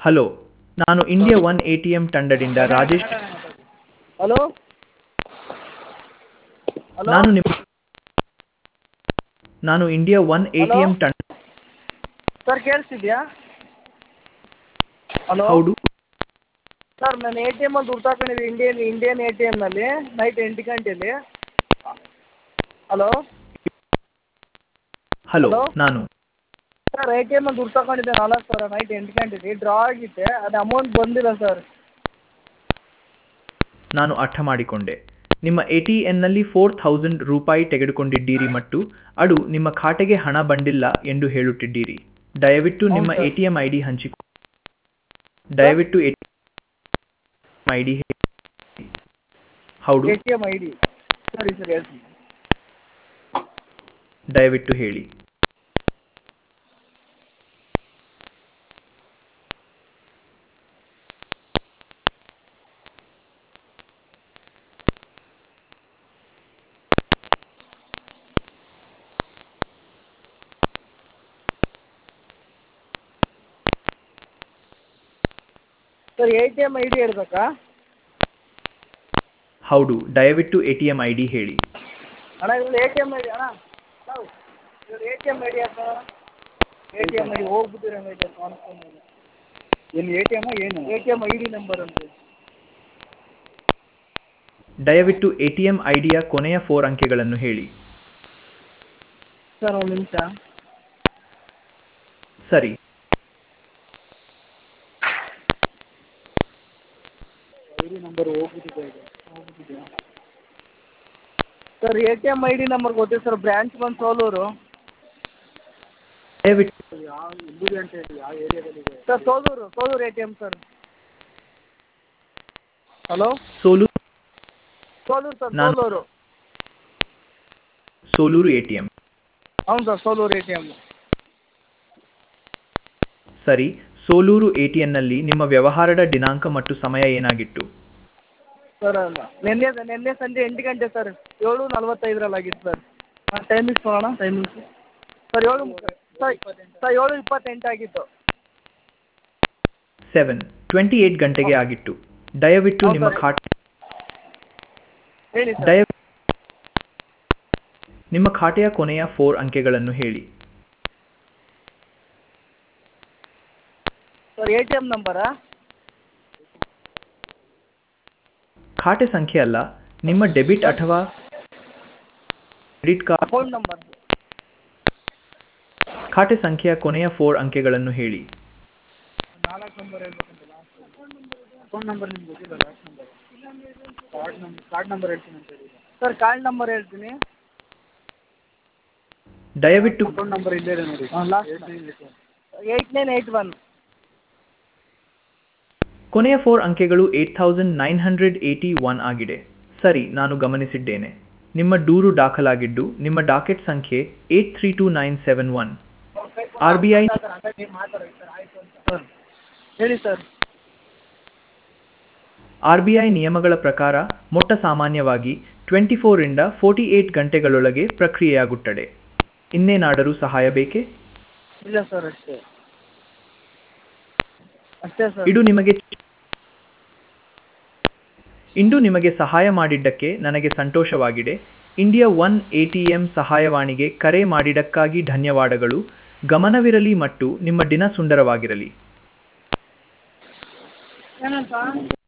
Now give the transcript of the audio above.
Hello ನಾನು India one A T M ತಂಡದಿಂದ Rajesh hello hello ನಾನು ನಿಮ್ಮ ನಾನು India one A T M ತಂಡ ಸರ್ ಕೇಳಿಸ್ತಿದ್ಯಾ ಹಲೋ ಹೌದು ಸರ್ ನಾನು ಎ ಟಿ ಎಮ್ಮಲ್ಲಿ ದುಡ್ಡು ತಗೊಂಡಿದ್ದೆ ಇಂಡಿಯನ್ ಇಂಡಿಯನ್ ಎ ಟಿ ಎಮ್ನಲ್ಲಿ ನೈಟ್ ಎಂಟು ಗಂಟೆಯಲ್ಲಿ ಹಲೋ ಹಲೋ ಹಲೋ? ನಾನು ಸರ್ ಎ ಟಿ ಎಮ್ಮಲ್ಲಿ ದುಡ್ಡು ತಗೊಂಡಿದ್ದೆ ನಾಲ್ಕು ಸಾವಿರ ನೈಟ್ ಎಂಟು ಗಂಟೆಗೆ ಡ್ರಾ ಆಗಿತ್ತೆ ಅದು ಅಮೌಂಟ್ ಬಂದಿಲ್ಲ ಸರ್ ನಾನು ಅರ್ಥ ಮಾಡಿಕೊಂಡೆ ನಿಮ್ಮ ಎ ಟಿ ಎನ್ನಲ್ಲಿ ಫೋರ್ ಥೌಸಂಡ್ ರೂಪಾಯಿ ತೆಗೆದುಕೊಂಡಿದ್ದೀರಿ ಮತ್ತು ಅದು ನಿಮ್ಮ ಖಾತೆಗೆ ಹಣ ಬಂದಿಲ್ಲ ಎಂದು ಹೇಳುತ್ತಿದ್ದೀರಿ ದಯವಿಟ್ಟು ನಿಮ್ಮ ಹೌದು A sir. T M I D ಹಂಚಿಕೊ ದಯವಿಟ್ಟು ಎ ಐ ಡಿ ಹೌದು A T M I D ಸರಿ ಸರಿ ಹೇಳ್ತೀನಿ ದಯವಿಟ್ಟು ಹೇಳಿ sir A T M I D ಹೇಳ್ಬೇಕಾ ಹೌದು ದಯವಿಟ್ಟು A T M I D ಹೇಳಿ ಅಣ್ಣ ಇವ್ರು A T M I D ಅಣ್ಣ ಇವ್ರು A T M I D ಅಂತ A T M I D ಹೋಗ್ಬಿಟ್ಟಿರಂಗೈತೆ ಏನು ಎ ಟಿ ಎಮ್ ಏನು A T M I D number ಅಂತ ದಯವಿಟ್ಟು ಎ ಟಿ ಎಂ ಐ ಡಿಯ ಕೊನೆಯ ಫೋರ್ ಅಂಕೆಗಳನ್ನು ಹೇಳಿ ಸರ್ ಒಂದು ನಿಮಿಷ ಸರಿ ಐ ಡಿ ನಂಬರ್ ಹೋಗ್ಬಿಟ್ಟಿದೆ ಇದು ಹೋಗ್ಬಿಟ್ಟಿದೆ sir A T M I D number ಗೊತ್ತಿದೆ ಸರ್ ಬ್ರ್ಯಾಂಚ್ ಬಂದು ಸೋಲೂರು ದಯವಿಟ್ಟು ಯಾವ ಎಲ್ಲಿದೆ ಅಂತ ಹೇಳಿ ಯಾವ ಏರಿಯಾದಲ್ಲಿದೆ sir Soluru Soluru A T M sir hello ಸೋಲು ಸೋಲೂರು ಸರ್ ನಾನು- Soluru Soluru A T M ಹೌದು sir Soluru A T M ಸರಿ ಸೋಲೂರು ಎ ಟಿ ಎನ್ನಲ್ಲಿ ನಿಮ್ಮ ವ್ಯವಹಾರದ ದಿನಾಂಕ ಮತ್ತು ಸಮಯ ಏನಾಗಿತ್ತು ಸರ್ ಅಲ್ಲ ನಿನ್ನೆ ನಿನ್ನೆ ಸಂಜೆ ಎಂಟು ಗಂಟೆ ಸರ್ ಏಳು ನಲ್ವತ್ತೈದರಲ್ಲಿ ಆಗಿತ್ತು ಸರ್ ಹಾಂ ಟೈಮಿಂಗ್ಸ್ ನೋಡೋಣ ಟೈಮಿಂಗ್ಸ್ ಸರ್ ಏಳು ಸರ್ ಸರ್ ಏಳು ಇಪ್ಪತ್ತೆಂಟು ಆಗಿತ್ತು ಸೆವೆನ್ ಟ್ವೆಂಟಿ ಏಟ್ ಗಂಟೆಗೆ ಆಗಿತ್ತು ದಯವಿಟ್ಟು ಹೌದು ನಿಮ್ಮ ಸರ್. ಖಾತೆ ಹೇಳಿ ಸರ್ ದಯ ನಿಮ್ಮ ಖಾತೆಯ ಕೊನೆಯ ಫೋರ್ ಅಂಕೆಗಳನ್ನು ಹೇಳಿ ಸರ್ ಎ ಟಿ ಎಮ್ ನಂಬರಾ ಖಾತೆ ಸಂಖ್ಯೆ ಅಲ್ಲ ನಿಮ್ಮ ಡೆಬಿಟ್ ಅಥವಾ ಕ್ರೆಡಿಟ್ ಕಾರ್ಡ್ ಅಕೌಂಟ್ ನಂಬರ್ ಖಾತೆ ಸಂಖ್ಯೆಯ ಕೊನೆಯ ಫೋರ್ ಅಂಕೆಗಳನ್ನು ಹೇಳಿ ನಾಲ್ಕು ನಂಬರ್ ಹೇಳ್ಬೇಕಂತ ಅಕೌಂಟ್ ನಂಬರ್ ನಿಮ್ಗೆ ಗೊತ್ತಿಲ್ಲ last number card number card number ಹೇಳ್ತೀನಿ ಅಂತ ಹೇಳಿ ಸರ್ ಕಾರ್ಡ್ ನಂಬರ್ ಹೇಳ್ತೀನಿ ದಯವಿಟ್ಟು ಅಕೌಂಟ್ ನಂಬರ್ ಇಲ್ಲೇ ಇದೆ ನೋಡಿ ಹಾಂ last eight nine eight one ಕೊನೆಯ ಫೋರ್ ಅಂಕೆಗಳು eight thousand nine hundred eighty one ಆಗಿದೆ ಸರಿ ನಾನು ಗಮನಿಸಿದ್ದೇನೆ ನಿಮ್ಮ ದೂರು ದಾಖಲಾಗಿದ್ದು ನಿಮ್ಮ ಡಾಕೆಟ್ ಸಂಖ್ಯೆ eight three two nine seven one R B I sir ಹೇಳಿ ಸರ್ ಆರ್ ಬಿ ಐ ನಿಯಮಗಳ ಪ್ರಕಾರ ಮೊಟ್ಟ ಸಾಮಾನ್ಯವಾಗಿ ಟ್ವೆಂಟಿ ಫೋರಿಂದ ಫೋರ್ಟಿ ಏಟ್ ಗಂಟೆಗಳೊಳಗೆ ಪ್ರಕ್ರಿಯೆಯಾಗುತ್ತದೆ ಇನ್ನೇನಾದರೂ ಸಹಾಯ ಬೇಕೇ ಇಲ್ಲ ಸರ್ ಅಷ್ಟೇ ಅಷ್ಟೇ ಸರ್ ಇದು ನಿಮಗೆ ಇಂದು ನಿಮಗೆ ಸಹಾಯ ಮಾಡಿದ್ದಕ್ಕೆ ನನಗೆ ಸಂತೋಷವಾಗಿದೆ India one A T M ಸಹಾಯವಾಣಿಗೆ ಕರೆ ಮಾಡಿದ್ದಕ್ಕಾಗಿ ಧನ್ಯವಾದಗಳು ಗಮನವಿರಲಿ ಮತ್ತು ನಿಮ್ಮ ದಿನ ಸುಂದರವಾಗಿರಲಿ ಏನಂತ